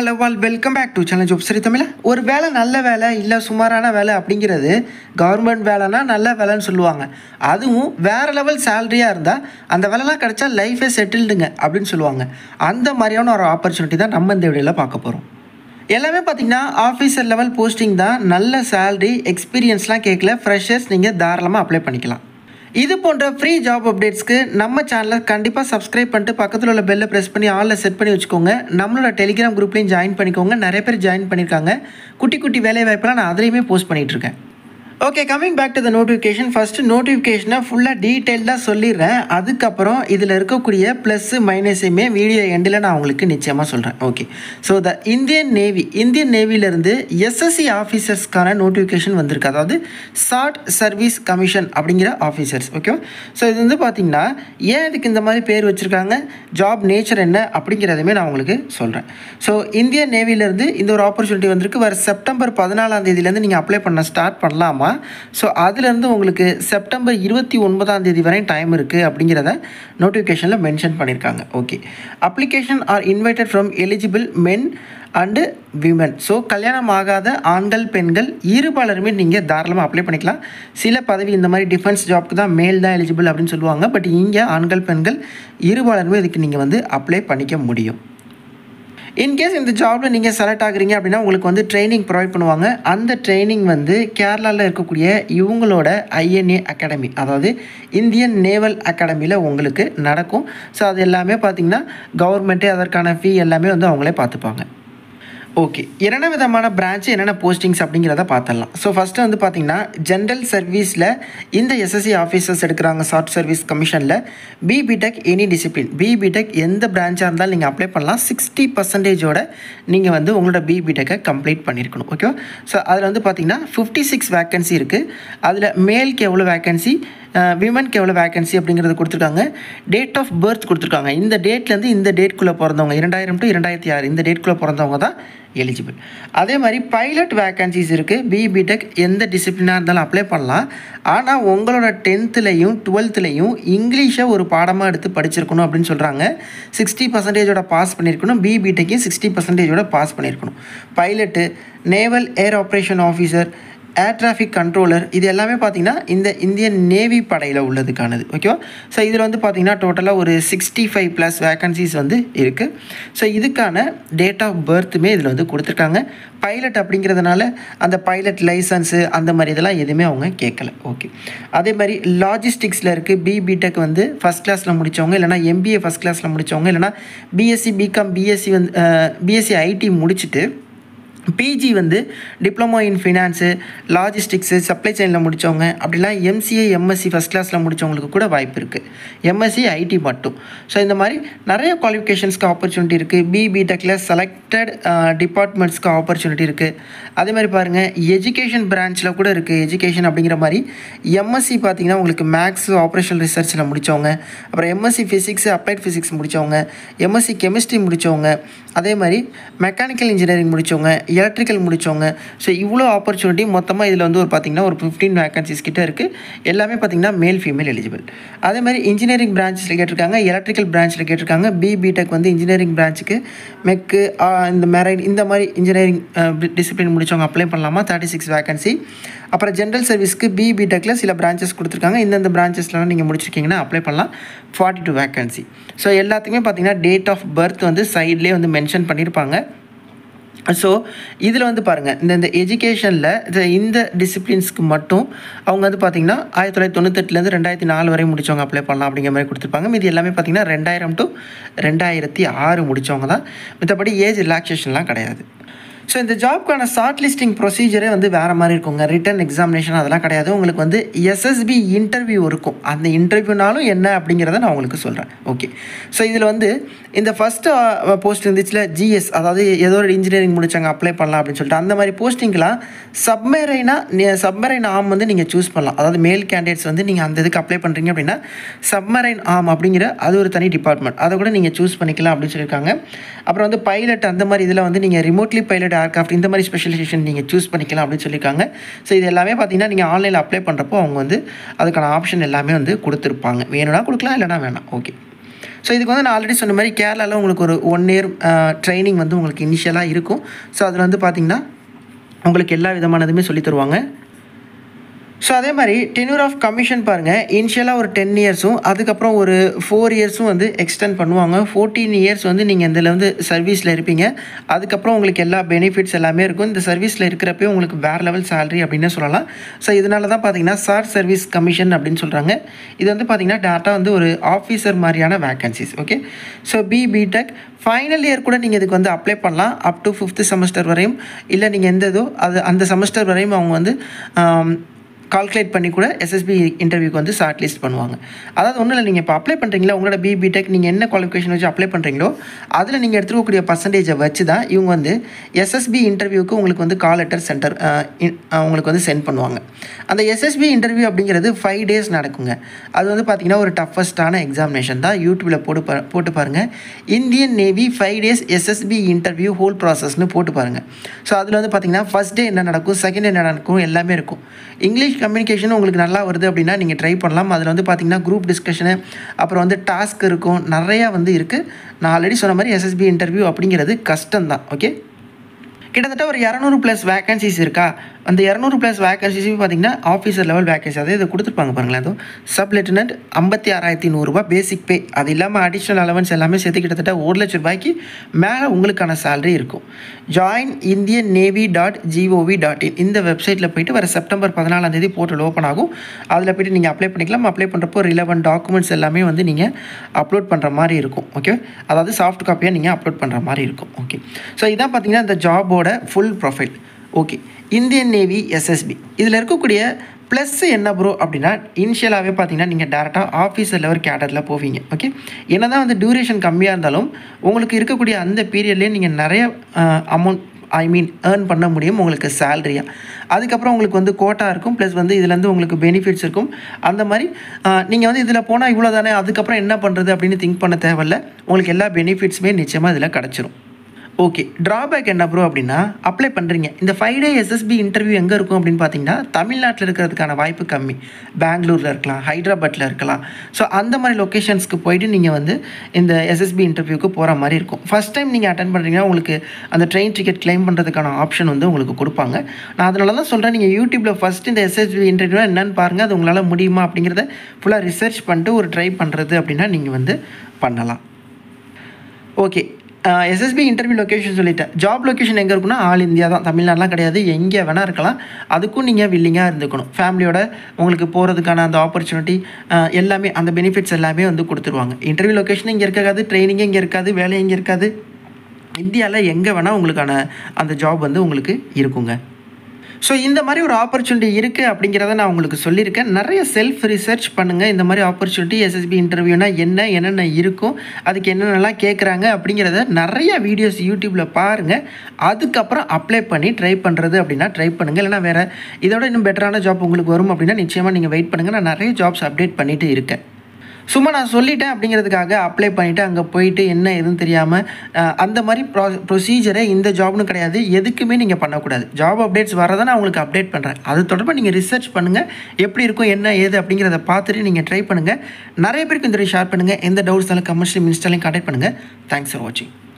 hello all welcome back to channel ஜோப் சரி தமிழ் ஒரு வேலை நல்ல வேலை இல்லை சுமாரான வேலை அப்படிங்கிறது கவர்மெண்ட் வேலைனா நல்ல வேலைன்னு சொல்லுவாங்க அதுவும் வேறு லெவல் சேலரியாக இருந்தால் அந்த வேலைலாம் கிடைச்சா லைஃபே செட்டில்டுங்க அப்படின்னு சொல்லுவாங்க அந்த மாதிரியான ஒரு ஆப்பர்ச்சுனிட்டி தான் நம்ம இந்த வீடியோவில் பார்க்க போகிறோம் எல்லாமே பார்த்தீங்கன்னா ஆஃபீஸர் லெவல் போஸ்டிங் தான் நல்ல சேலரி எக்ஸ்பீரியன்ஸ்லாம் கேட்கல ஃப்ரெஷர்ஸ் நீங்கள் தாராளமாக அப்ளை பண்ணிக்கலாம் இது போன்ற ஃப்ரீ ஜாப் அப்டேட்ஸ்க்கு நம்ம சேனலை கண்டிப்பாக சப்ஸ்கிரைப் பண்ணிட்டு பக்கத்தில் உள்ள பெல்லை ப்ரெஸ் பண்ணி ஆலில் செட் பண்ணி வச்சுக்கோங்க நம்மளோட டெலிகிராம் குரூப்லேயும் ஜாயின் பண்ணிக்கோங்க நிறைய பேர் ஜாயின் பண்ணியிருக்காங்க குட்டி குட்டி வேலை வாய்ப்பெல்லாம் நான் அதுலேயுமே போஸ்ட் பண்ணிகிட்டு இருக்கேன் okay coming back to the notification first நோட்டிஃபிகேஷனை ஃபுல்லாக டீட்டெயில்டாக சொல்லிடுறேன் அதுக்கப்புறம் இதில் இருக்கக்கூடிய ப்ளஸ்ஸு மைனஸையுமே வீடியோ எண்டில் நான் உங்களுக்கு நிச்சயமாக சொல்கிறேன் okay so the Indian navy Indian நேவியிலேருந்து எஸ்எஸ்சி ஆஃபீஸர்ஸ்க்கான நோட்டிஃபிகேஷன் வந்திருக்கு அதாவது ஷார்ட் சர்வீஸ் கமிஷன் அப்படிங்கிற ஆஃபீஸர்ஸ் ஓகேவா ஸோ இது வந்து பார்த்திங்கன்னா ஏன் இதுக்கு இந்த மாதிரி பேர் வச்சுருக்காங்க ஜாப் நேச்சர் என்ன அப்படிங்கிறதையுமே நான் உங்களுக்கு சொல்கிறேன் ஸோ இந்தியன் நேவியிலேருந்து இந்த ஒரு ஆப்பர்ச்சுனிட்டி வந்திருக்கு வர செப்டம்பர் பதினாலாம் தேதியிலேருந்து நீங்கள் அப்ளை பண்ண ஸ்டார்ட் பண்ணலாமா ஸோ அதுலேருந்து உங்களுக்கு செப்டம்பர் இருபத்தி ஒன்பதாம் தேதி வரை டைம் இருக்குது அப்படிங்கிறத நோட்டிஃபிகேஷனில் மென்ஷன் பண்ணியிருக்காங்க okay application are invited from eligible men and women so கல்யாணம் ஆகாத ஆண்கள் பெண்கள் இருபாலருமே நீங்கள் தாராளமாக அப்ளை பண்ணிக்கலாம் சில பதவி இந்த மாதிரி டிஃபென்ஸ் ஜாப்க்கு தான் மேல் தான் எலிஜிபிள் அப்படின்னு சொல்லுவாங்க பட் இங்கே ஆண்கள் பெண்கள் இருபாலருமே இதுக்கு நீங்கள் வந்து அப்ளை பண்ணிக்க முடியும் இன்கேஸ் இந்த ஜாபில் நீங்கள் செலக்ட் ஆகுறீங்க அப்படின்னா உங்களுக்கு வந்து ட்ரைனிங் ப்ரொவைட் பண்ணுவாங்க அந்த ட்ரைனிங் வந்து கேரளாவில் இருக்கக்கூடிய இவங்களோட ஐஎன்ஏ அகாடமி அதாவது இந்தியன் நேவல் அகாடமியில் உங்களுக்கு நடக்கும் ஸோ அது எல்லாமே பார்த்திங்கன்னா கவர்மெண்ட்டே அதற்கான ஃபீ எல்லாமே வந்து அவங்களே பார்த்துப்பாங்க ஓகே என்னென்ன விதமான பிரான்ச் என்னென்ன போஸ்டிங்ஸ் அப்படிங்கிறத பார்த்துடலாம் ஸோ ஃபஸ்ட்டு வந்து பார்த்தீங்கன்னா ஜென்ரல் சர்வீஸில் இந்த எஸ்எஸ்சி ஆஃபீஸர்ஸ் எடுக்கிறாங்க சாஃப்ட் சர்வீஸ் கமிஷனில் பிபிடெக் எனி டிசிப்ளின் பிபிடெக் எந்த பிரான்ச்சாக இருந்தாலும் நீங்கள் அப்ளை பண்ணலாம் சிக்ஸ்டி பர்சன்டேஜோட நீங்கள் வந்து உங்களோட பிபிடெக்கை கம்ப்ளீட் பண்ணியிருக்கணும் ஓகேவா ஸோ அதில் வந்து பார்த்தீங்கன்னா ஃபிஃப்டி சிக்ஸ் வேக்கன்சி இருக்குது அதில் மேல்க்கு எவ்வளோ வேக்கன்சி விமனுக்கு எவ்வளோ வேகன்சி அப்படிங்கிறது கொடுத்துருக்காங்க டேட் ஆஃப் பர்த் கொடுத்துருக்காங்க இந்த டேட்லேருந்து இந்த டேட்குள்ளே பிறந்தவங்க இரண்டாயிரம் டு இரண்டாயிரத்தி ஆறு இந்த டேட்குள்ளே பிறந்தவங்க தான் எலிஜிபிள் அதே மாதிரி பைலட் வேக்கன்சிஸ் இருக்குது பிபிடெக் எந்த டிசிப்ளினாக இருந்தாலும் அப்ளை பண்ணலாம் ஆனால் உங்களோட டென்த்துலேயும் டுவெல்த்துலேயும் இங்கிலீஷை ஒரு பாடமாக எடுத்து படிச்சிருக்கணும் அப்படின்னு சொல்கிறாங்க சிக்ஸ்டி பர்சன்டேஜோட பாஸ் பண்ணியிருக்கணும் பிபிடெக்கையும் சிக்ஸ்டி பர்சன்டேஜோட பாஸ் பண்ணியிருக்கணும் pilot naval air operation officer air traffic controller இது எல்லாமே பார்த்திங்கன்னா இந்த இந்தியன் நேவி படையில் உள்ளதுக்கானது ஓகேவா ஸோ இதில் வந்து பார்த்திங்கன்னா டோட்டலாக ஒரு சிக்ஸ்டி ஃபைவ் ப்ளஸ் வேக்கன்சிஸ் வந்து இருக்குது ஸோ இதுக்கான டேட் ஆஃப் பர்த்துமே இதில் வந்து கொடுத்துருக்காங்க பைலட் அப்படிங்கிறதுனால அந்த பைலட் லைசன்ஸு அந்த மாதிரி இதெல்லாம் எதுவுமே அவங்க கேட்கல ஓகே அதே மாதிரி லாஜிஸ்டிக்ஸில் இருக்குது பிபிடெக் வந்து ஃபஸ்ட் கிளாஸில் முடித்தவங்க இல்லைனா எம்பிஏ ஃபஸ்ட் கிளாஸில் முடித்தவங்க இல்லைனா பிஎஸ்சி பிகாம் பிஎஸ்சி வந்து பிஎஸ்சி ஐடி முடிச்சுட்டு பிஜி வந்து diploma in finance logistics supply செயினில் முடித்தவங்க அப்படிலாம் எம்சிஏ எம்எஸ்சி ஃபஸ்ட் கிளாஸில் முடித்தவங்களுக்கு கூட வாய்ப்பு இருக்குது எம்எஸ்சி ஐடி மட்டும் ஸோ இந்த மாதிரி நிறைய குவாலிஃபிகேஷன்ஸ்க்கு ஆப்பர்ச்சுனிட்டி இருக்குது பிபிடெக்கில் செலக்டட் டிபார்ட்மெண்ட்ஸ்க்கு ஆப்பர்ச்சுனிட்டி இருக்குது அதே மாதிரி பாருங்கள் எஜுகேஷன் பிரான்ச்சில் கூட இருக்குது எஜுகேஷன் அப்படிங்கிற மாதிரி எம்எஸ்சி பார்த்திங்கன்னா உங்களுக்கு மேக்ஸ் ஆப்ரேஷனல் ரிசர்ச்சில் முடித்தவங்க அப்புறம் எம்எஸ்சி ஃபிசிக்ஸ் அப்ளைட் ஃபிசிக்ஸ் முடித்தவங்க எம்எஸ்சி கெமிஸ்ட்ரி முடித்தவங்க அதே மாதிரி மெக்கானிக்கல் இன்ஜினியரிங் முடித்தவங்க எலக்ட்ரிக்கல் முடித்தவங்க ஸோ இவ்வளோ ஆப்பர்ச்சுனிட்டி மொத்தமாக இதில் வந்து ஒரு பார்த்திங்கன்னா ஒரு ஃபிஃப்டீன் வேகன்சிஸ் கிட்ட இருக்குது எல்லாமே பார்த்திங்கன்னா மேல் ஃபீமேல் எலிஜிபிள் அதே மாதிரி இன்ஜினியரிங் பிரான்ச்சில் கேட்டிருக்காங்க எலக்ட்ரிக்கல் பிரான்ச்சில் கேட்டிருக்காங்க பிபிடெக் வந்து இன்ஜினியரிங் பிரான்ச்சுக்கு மெக்கு இந்த மெரைன் இந்த மாதிரி இன்ஜினியரிங் டிசிப்ளின் முடித்தவங்க அப்ளை பண்ணலாமா தேர்ட்டி சிக்ஸ் வேகன்சி அப்புறம் ஜென்ரல் சர்வீஸ்க்கு பிபிடெக்கில் சில பிரான்ச்சஸ் கொடுத்துருக்காங்க இந்தந்த பிரான்ச்சஸ்லாம் நீங்கள் முடிச்சிருக்கீங்கன்னா அப்ளை பண்ணலாம் ஃபார்ட்டி டூ வேகன்சி ஸோ எல்லாத்துக்குமே பார்த்தீங்கன்னா டேட் ஆஃப் பர்த் வந்து சைட்லேயே வந்து மென்ஷன் பண்ணியிருப்பாங்க ஸோ இதில் வந்து பாருங்கள் இந்த இந்த எஜுகேஷனில் இந்த டிசிப்ளின்ஸ்க்கு மட்டும் அவங்க வந்து பார்த்திங்கன்னா ஆயிரத்தி தொள்ளாயிரத்தி தொண்ணூத்தெட்டுலேருந்து ரெண்டாயிரத்தி நாலு வரை முடித்தவங்க அப்ளை பண்ணலாம் அப்படிங்கிற மாதிரி கொடுத்துருப்பாங்க இது எல்லாமே பார்த்திங்கன்னா ரெண்டாயிரம் டு ரெண்டாயிரத்தி ஆறு முடித்தவங்க தான் மற்றபடி ஏஜ் ரிலாக்ஸேஷன்லாம் கிடையாது ஸோ இந்த ஜாப்க்கான ஷார்ட் லிஸ்டிங் ப்ரொசீஜரே வந்து வேறு மாதிரி இருக்குங்க ரிட்டன் எக்ஸாமினேஷன் அதெல்லாம் கிடையாது உங்களுக்கு வந்து எஸ்எஸ்பி இன்டர்வியூ இருக்கும் அந்த இன்டர்வியூனாலும் என்ன அப்படிங்கிறத நான் உங்களுக்கு சொல்கிறேன் ஓகே ஸோ இதில் வந்து இந்த ஃபஸ்ட்டு போஸ்ட் இருந்துச்சுல ஜிஎஸ் அதாவது ஏதோ ஒரு இன்ஜினியரிங் முடிச்சாங்க அப்ளை பண்ணலாம் அப்படின்னு சொல்லிட்டு அந்த மாதிரி போஸ்டிங்லாம் சப்மெரைனாக சப்மரைன் ஆம் வந்து நீங்கள் சூஸ் பண்ணலாம் அதாவது மேல் கேண்டிடேட்ஸ் வந்து நீங்கள் அந்த இதுக்கு அப்ளை பண்ணுறீங்க அப்படின்னா சப்மரைன் ஆம் அப்படிங்கிற அது ஒரு தனி டிபார்ட்மெண்ட் அதை கூட நீங்கள் சூஸ் பண்ணிக்கலாம் அப்படின்னு சொல்லியிருக்காங்க அப்புறம் வந்து பைலட் அந்த மாதிரி இதில் வந்து நீங்கள் ரிமோட்லி பைலட் ஏர்க்ராஃப்ட் இந்த மாதிரி ஸ்பெஷலைசேஷன் நீங்கள் சூஸ் பண்ணிக்கலாம் அப்படின்னு சொல்லியிருக்காங்க ஸோ இது எல்லாமே பார்த்தீங்கன்னா நீங்கள் ஆன்லைனில் அப்ளை பண்ணுறப்போ அவங்க வந்து அதுக்கான ஆப்ஷன் எல்லாமே வந்து கொடுத்துருப்பாங்க வேணும்னா கொடுக்கலாம் இல்லைனா வேணாம் ஓகே ஸோ இதுக்கு வந்து நான் ஆல்ரெடி சொன்ன மாதிரி கேரளாவில் உங்களுக்கு ஒரு ஒன் இயர் ட்ரைனிங் வந்து உங்களுக்கு இனிஷியலாக இருக்கும் ஸோ அதில் வந்து பார்த்திங்கன்னா உங்களுக்கு எல்லா விதமானதுமே சொல்லி தருவாங்க ஸோ அதே மாதிரி டென்யூர் ஆஃப் கமிஷன் பாருங்கள் இனிஷியலாக ஒரு டென் இயர்ஸும் அதுக்கப்புறம் ஒரு ஃபோர் இயர்ஸும் வந்து எக்ஸ்டெண்ட் பண்ணுவாங்க ஃபோர்டீன் இயர்ஸ் வந்து நீங்கள் இதில் வந்து சர்வீஸில் இருப்பீங்க அதுக்கப்புறம் உங்களுக்கு எல்லா பெனிஃபிட்ஸ் எல்லாமே இருக்கும் இந்த சர்வீஸில் இருக்கிறப்பே உங்களுக்கு வேறு லெவல் சேலரி அப்படின்னு சொல்லலாம் ஸோ இதனால தான் பார்த்தீங்கன்னா சார் சர்வீஸ் கமிஷன் அப்படின்னு சொல்கிறாங்க இது வந்து பார்த்தீங்கன்னா டேட்டா வந்து ஒரு ஆஃபீஸர் மாதிரியான vacancies okay so B BTech final year கூட நீங்கள் இதுக்கு வந்து அப்ளை பண்ணலாம் அப் டு ஃபிஃப்த்து செமஸ்டர் வரையும் இல்லை நீங்கள் எந்த இதோ அது அந்த செமஸ்டர் வரையும் அவங்க வந்து கால்குலேட் பண்ணி கூட எஸ்எஸ்பி இன்டர்வியூக்கு வந்து ஷார்ட் லிஸ்ட் பண்ணுவாங்க அதாவது ஒன்றும் இல்லை நீங்கள் இப்போ அப்ளை பண்ணுறீங்களா உங்களோட பிபிடெக் நீங்கள் என்ன குவாலிஃபிகேஷன் வச்சு அப்ளை பண்ணுறீங்களோ அதில் நீங்கள் எடுத்துக்கக்கூடிய பர்சன்டேஜை வச்சு தான் இவங்க வந்து எஸ்எஸ்பி இன்டர்வியூக்கு உங்களுக்கு வந்து கால் லெட்டர் சென்டர் உங்களுக்கு வந்து சென்ட் பண்ணுவாங்க அந்த எஸ்எஸ்பி இன்டர்வியூ அப்படிங்கிறது ஃபைவ் டேஸ் நடக்குங்க அது வந்து பார்த்திங்கன்னா ஒரு டஃபஸ்ட்டான எக்ஸாமினேஷன் தான் யூடியூப்பில் போட்டு பா போட்டு பாருங்கள் Indian Navy five days SSB interview whole ப்ராசஸ்னு போட்டு பாருங்கள் ஸோ அதில் வந்து பார்த்திங்கன்னா ஃபஸ்ட் டே என்ன நடக்கும் செகண்ட் டே என்ன நடக்கும் எல்லாமே இருக்கும் இங்கிலீஷ் கம்யூனிகேஷன் உங்களுக்கு நல்லா வருது அப்படின்னா நீங்கள் ட்ரை பண்ணலாம் அதில் வந்து பார்த்தீங்கன்னா குரூப் டிஸ்கஷனு அப்புறம் வந்து டாஸ்க் இருக்கும் நிறையா வந்து இருக்குது நான் ஆல்ரெடி சொன்ன மாதிரி எஸ்எஸ்பி இன்டர்வியூ அப்படிங்கிறது கஷ்டம்தான் ஓகே கிட்டத்தட்ட ஒரு இரநூறு ப்ளஸ் வேகன்சிஸ் இருக்கா அந்த இரநூறு ப்ளஸ் வேகன்சிஸும் பார்த்தீங்கன்னா ஆஃபீஸர் லெவல் வேகன்சி அதே இதை கொடுத்துருப்பாங்க பாருங்களேன் அதுவும் சப் லெப்டினன்ட் ஐம்பத்தி ஆறாயிரத்தி நூறுரூவா பேசிக் பே அது இல்லாமல் அடிஷ்னல் அலவன்ஸ் எல்லாமே சேர்த்து கிட்டத்தட்ட ஒரு லட்ச ரூபாய்க்கு மேலே உங்களுக்கான சேலரி இருக்கும் join Indian Navy dot gov dot in இந்த வெப்சைட்டில் போயிட்டு வர செப்டம்பர் பதினாலாம் தேதி போர்ட்டல் ஓப்பன் ஆகும் அதில் போய்ட்டு நீங்கள் அப்ளை பண்ணிக்கலாம் அப்ளை பண்ணுறப்போ ரிலவெண்ட் டாக்குமெண்ட்ஸ் எல்லாமே வந்து நீங்கள் அப்லோட் பண்ணுற மாதிரி இருக்கும் ஓகே அதாவது சாஃப்ட் காப்பியாக நீங்கள் அப்லோட் பண்ணுற மாதிரி இருக்கும் ஓகே ஸோ இதான் பார்த்தீங்கன்னா இந்த ஜாபோட full profile okay Indian Navy SSB இதில் இருக்கக்கூடிய ப்ளஸ் என்ன ப்ரோ அப்படின்னா இனிஷியலாகவே பார்த்தீங்கன்னா நீங்கள் டேரெக்டாக ஆஃபீஸர் லெவல் கேடரில் போவீங்க ஓகே என்ன தான் வந்து டியூரேஷன் கம்மியாக இருந்தாலும் உங்களுக்கு இருக்கக்கூடிய அந்த பீரியட்லேயே நீங்கள் நிறைய அமௌண்ட் ஐ மீன் ஏர்ன் பண்ண முடியும் உங்களுக்கு சேலரியாக அதுக்கப்புறம் உங்களுக்கு வந்து கோட்டா இருக்கும் ப்ளஸ் வந்து இதுலேருந்து உங்களுக்கு பெனிஃபிட்ஸ் இருக்கும் அந்த மாதிரி நீங்கள் வந்து இதில் போனால் இவ்வளோ தானே அதுக்கப்புறம் என்ன பண்ணுறது அப்படின்னு திங்க் பண்ண தேவையில்ல உங்களுக்கு எல்லா பெனிஃபிட்ஸுமே நிச்சயமாக இதில் கிடச்சிரும் ஓகே ட்ராபேக் என்ன ப்ரோ அப்படின்னா அப்ளை பண்ணுறீங்க இந்த ஃபைவ் டே எஸ்எஸ்பி இன்டர்வியூ எங்கே இருக்கும் அப்படின்னு பார்த்தீங்கன்னா தமிழ்நாட்டில் இருக்கிறதுக்கான வாய்ப்பு கம்மி பெங்களூரில் இருக்கலாம் ஹைதராபாத்தில் இருக்கலாம் ஸோ அந்த மாதிரி லொக்கேஷன்ஸ்க்கு போயிட்டு நீங்கள் வந்து இந்த எஸ்எஸ்பி இன்டர்வியூக்கு போகிற மாதிரி இருக்கும் ஃபஸ்ட் டைம் நீங்கள் அட்டன் பண்ணுறீங்கன்னா உங்களுக்கு அந்த ட்ரெயின் டிக்கெட் கிளைம் பண்ணுறதுக்கான ஆப்ஷன் வந்து உங்களுக்கு கொடுப்பாங்க நான் அதனால தான் சொல்கிறேன் நீங்கள் யூடியூப்பில் ஃபஸ்ட் இந்த எஸ்எஸ்பி இன்டர்வியூ என்னென்னு பாருங்கள் அது உங்களால் முடியுமா அப்படிங்கிறத ஃபுல்லாக ரிசர்ச் பண்ணிட்டு ஒரு ட்ரை பண்ணுறது அப்படின்னா நீங்கள் வந்து பண்ணலாம் ஓகே எஸ்எஸ்பி இன்டர்வியூ லொக்கேஷன் சொல்லிட்டேன் ஜாப் லொக்கேஷன் எங்கே இருக்குன்னா ஆல் இந்தியா தான் தமிழ்நாடுலாம் கிடையாது எங்கே வேணால் இருக்கலாம் அதுக்கும் நீங்கள் வில்லிங்காக இருந்துக்கணும் ஃபேமிலியோட உங்களுக்கு போகிறதுக்கான அந்த ஆப்பர்ச்சுனிட்டி எல்லாமே அந்த பெனிஃபிட்ஸ் எல்லாமே வந்து கொடுத்துருவாங்க இன்டர்வியூ லொக்கேஷன் இங்கே இருக்காது ட்ரைனிங்கே இங்கே இருக்காது வேலை இங்கே இருக்காது இந்தியாவில் எங்கே வேணால் உங்களுக்கான அந்த ஜாப் வந்து உங்களுக்கு இருக்குங்க ஸோ இந்த மாதிரி ஒரு ஆப்பர்ச்சுனிட்டி இருக்குது அப்படிங்கிறத நான் உங்களுக்கு சொல்லியிருக்கேன் நிறைய செல்ஃப் ரிசர்ச் பண்ணுங்கள் இந்த மாதிரி ஆப்பர்ச்சுனிட்டி எஸ்எஸ்பி இன்டர்வியூனா என்ன என்னென்ன இருக்கும் அதுக்கு என்னென்னலாம் கேட்குறாங்க அப்படிங்கிறத நிறைய வீடியோஸ் யூடியூப்பில் பாருங்கள் அதுக்கப்புறம் அப்ளை பண்ணி ட்ரை பண்ணுறது அப்படின்னா ட்ரை பண்ணுங்கள் இல்லைனா வேறு இதோட இன்னும் பெட்டரான ஜாப் உங்களுக்கு வரும் அப்படின்னா நிச்சயமாக நீங்கள் வெயிட் பண்ணுங்கள் நான் நிறைய ஜாப்ஸ் அப்டேட் பண்ணிகிட்டு இருக்கேன் சும்மா நான் சொல்லிட்டேன் அப்படிங்கிறதுக்காக அப்ளை பண்ணிவிட்டு அங்கே போயிட்டு என்ன எதுவும் தெரியாமல் அந்த மாதிரி ப்ரா ப்ரொசீஜரை இந்த ஜாப்னு கிடையாது எதுக்குமே நீங்கள் பண்ணக்கூடாது ஜாப் அப்டேட்ஸ் வரதை நான் உங்களுக்கு அப்டேட் பண்ணுறேன் அது தொடர்பாக நீங்கள் ரிசர்ச் பண்ணுங்கள் எப்படி இருக்கும் என்ன ஏது அப்படிங்கிறத பார்த்துட்டு நீங்கள் ட்ரை பண்ணுங்கள் நிறைய பேருக்கு இந்த ஷேர் பண்ணுங்கள் எந்த டவுட்ஸ் இருந்தாலும் கமர்ஷியல் மினிஸ்டர்லையும் கான்டாக்ட் பண்ணுங்கள் தேங்க்ஸ் ஃபார் வாட்சிங்